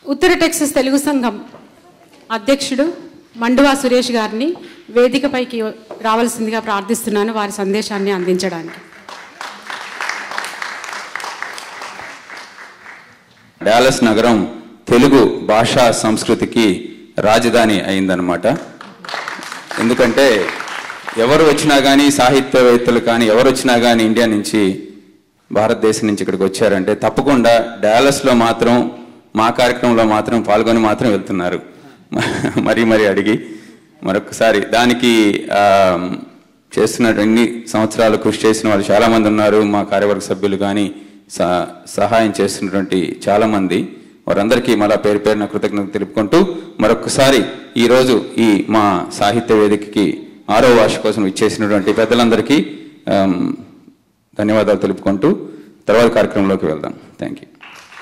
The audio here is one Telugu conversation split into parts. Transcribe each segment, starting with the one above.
ఉత్తర టెక్సస్ తెలుగు సంఘం అధ్యక్షుడు మండువా సురేష్ గారిని వేదికపైకి రావాల్సిందిగా ప్రార్థిస్తున్నాను వారి సందేశాన్ని అందించడానికి డాలస్ నగరం తెలుగు భాషా సంస్కృతికి రాజధాని అయిందనమాట ఎందుకంటే ఎవరు వచ్చినా కానీ సాహిత్యవేత్తలు కానీ ఎవరు వచ్చినా కానీ ఇండియా నుంచి భారతదేశం నుంచి ఇక్కడికి వచ్చారంటే తప్పకుండా డాలస్లో మాత్రం మా కార్యక్రమంలో మాత్రం పాల్గొని మాత్రం వెళ్తున్నారు మరీ మరీ అడిగి మరొకసారి దానికి ఆ, చేస్తున్నట్టు ఎన్ని సంవత్సరాలు కృషి చేసిన వాళ్ళు చాలామంది ఉన్నారు మా కార్యవర్గ సభ్యులు కానీ సహ- సహాయం చేస్తున్నటువంటి చాలామంది వారందరికీ మళ్ళా పేరు పేరున కృతజ్ఞత తెలుపుకుంటూ మరొకసారి ఈరోజు ఈ మా సాహిత్య వేదికకి ఆరో భాష కోసం ఇచ్చేసినటువంటి పెద్దలందరికీ ఆమ్, ధన్యవాదాలు తెలుపుకుంటూ తర్వాత కార్యక్రమంలోకి వెళ్దాం థ్యాంక్ యూ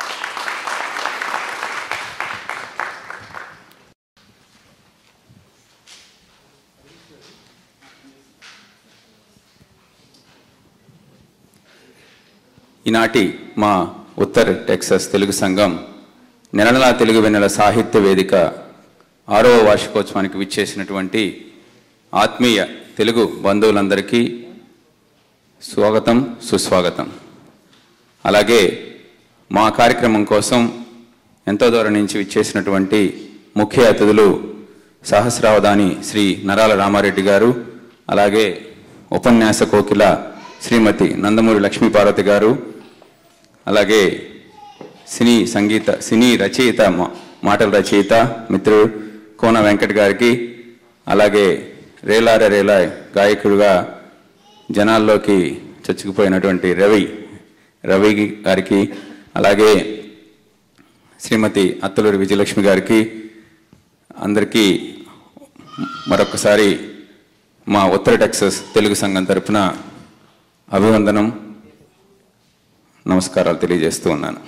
ఈనాటి మా ఉత్తర్ టెక్సస్ తెలుగు సంఘం నెలలా తెలుగు వెన్నెల సాహిత్య వేదిక ఆరవ వార్షికోత్సవానికి విచ్చేసినటువంటి ఆత్మీయ తెలుగు బంధువులందరికీ స్వాగతం సుస్వాగతం అలాగే మా కార్యక్రమం కోసం ఎంతో దూరం నుంచి విచ్చేసినటువంటి ముఖ్య అతిథులు సహస్రావధాని శ్రీ నరాల రామారెడ్డి గారు అలాగే ఉపన్యాస కోకిల శ్రీమతి నందమూరి లక్ష్మీపార్వతి గారు అలాగే సినీ సంగీత సినీ రచయిత మా- మాటల రచయిత మిత్రుడు కోన వెంకట్ గారికి అలాగే రేలార రేలా గాయకుడుగా జనాల్లోకి చొచ్చుకుపోయినటువంటి రవి రవి గారికి అలాగే శ్రీమతి అత్తలూరి విజయలక్ష్మి గారికి అందరికీ మరొకసారి మా ఉత్తర టెక్సస్ తెలుగు సంఘం తరపున అభివందనం నమస్కారాలు తెలియజేస్తూ ఉన్నాను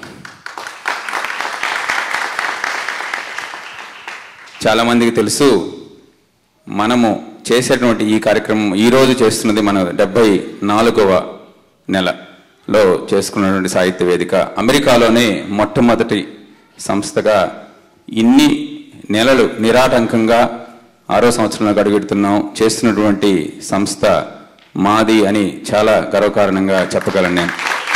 చాలామందికి తెలుసు మనము చేసేటువంటి ఈ కార్యక్రమం ఈరోజు చేస్తున్నది మన డెబ్బై నాలుగవ నెలలో చేసుకున్నటువంటి సాహిత్య వేదిక అమెరికాలోనే మొట్టమొదటి సంస్థగా ఇన్ని నెలలు నిరాటంకంగా ఆరో సంవత్సరంలో అడుగుతున్నాం చేస్తున్నటువంటి సంస్థ మాది అని చాలా గర్వకారణంగా చెప్పగలను నేను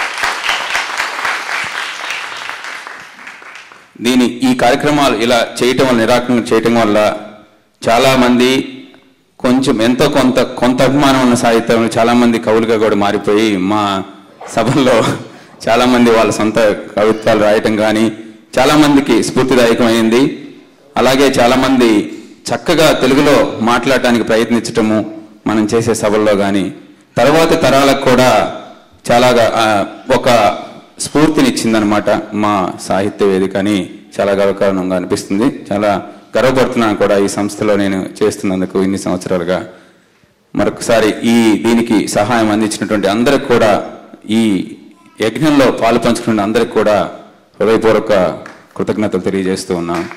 దీని ఈ కార్యక్రమాలు ఇలా చేయటం వల్ల నిరాకరణ చేయటం వల్ల చాలా మంది కొంచెం ఎంతో కొంత కొంత అభిమానం ఉన్న సాహిత్యం చాలా మంది కవులుగా కూడా మారిపోయి మా సభల్లో చాలా మంది వాళ్ళ సొంత కవిత్వాలు రాయటం కానీ చాలా మందికి స్ఫూర్తిదాయకమైంది అలాగే చాలా మంది చక్కగా తెలుగులో మాట్లాడటానికి ప్రయత్నించటము మనం చేసే సభల్లో కానీ తర్వాతి తరాలకు కూడా చాలా ఆ, ఒక స్ఫూర్తినిచ్చిందనమాట మా సాహిత్య వేదిక అని చాలా గర్వకారణంగా అనిపిస్తుంది చాలా గర్వపడుతున్నాను కూడా ఈ సంస్థలో నేను చేస్తున్నందుకు ఇన్ని సంవత్సరాలుగా మరొకసారి ఈ దీనికి సహాయం అందించినటువంటి అందరికి కూడా ఈ యజ్ఞంలో పాలు పంచుకున్న అందరికి కూడా హృదయపూర్వక కృతజ్ఞతలు తెలియజేస్తూ ఉన్నాను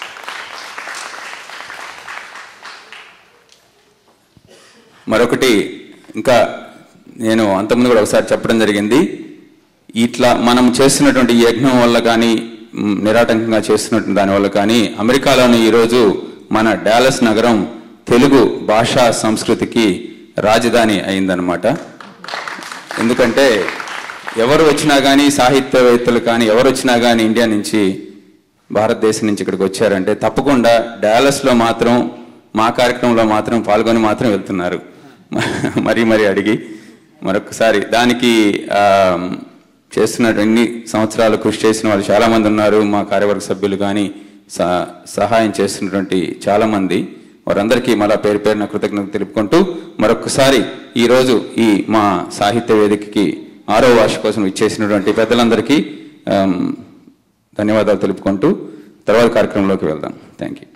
మరొకటి ఇంకా నేను అంతకుముందు కూడా ఒకసారి చెప్పడం జరిగింది ఇట్లా మనం చేస్తున్నటువంటి ఈ యజ్ఞం వల్ల కానీ మ్, నిరాటంకంగా చేస్తున్నటువంటి దానివల్ల కానీ అమెరికాలోని ఈరోజు మన డాలస్ నగరం తెలుగు భాషా సంస్కృతికి రాజధాని అయిందనమాట ఎందుకంటే ఎవరు వచ్చినా కానీ సాహిత్యవేత్తలు కానీ ఎవరు వచ్చినా కానీ ఇండియా నుంచి భారతదేశం నుంచి ఇక్కడికి వచ్చారంటే తప్పకుండా డాలస్లో మాత్రం మా కార్యక్రమంలో మాత్రం పాల్గొని మాత్రం వెళ్తున్నారు మరీ మరీ అడిగి మరొకసారి దానికి ఆ, చేస్తున్నట్టు ఎన్ని సంవత్సరాలు కృషి చేసిన వాళ్ళు చాలామంది ఉన్నారు మా కార్యవర్గ సభ్యులు కానీ సహ- సహాయం చేస్తున్నటువంటి చాలామంది వారందరికీ మళ్ళా పేరు పేరున కృతజ్ఞత తెలుపుకుంటూ మరొకసారి ఈరోజు ఈ మా సాహిత్య వేదికకి ఆరో భాష కోసం ఇచ్చేసినటువంటి పెద్దలందరికీ ఆమ్, ధన్యవాదాలు తెలుపుకుంటూ తర్వాత కార్యక్రమంలోకి వెళ్దాం థ్యాంక్ యూ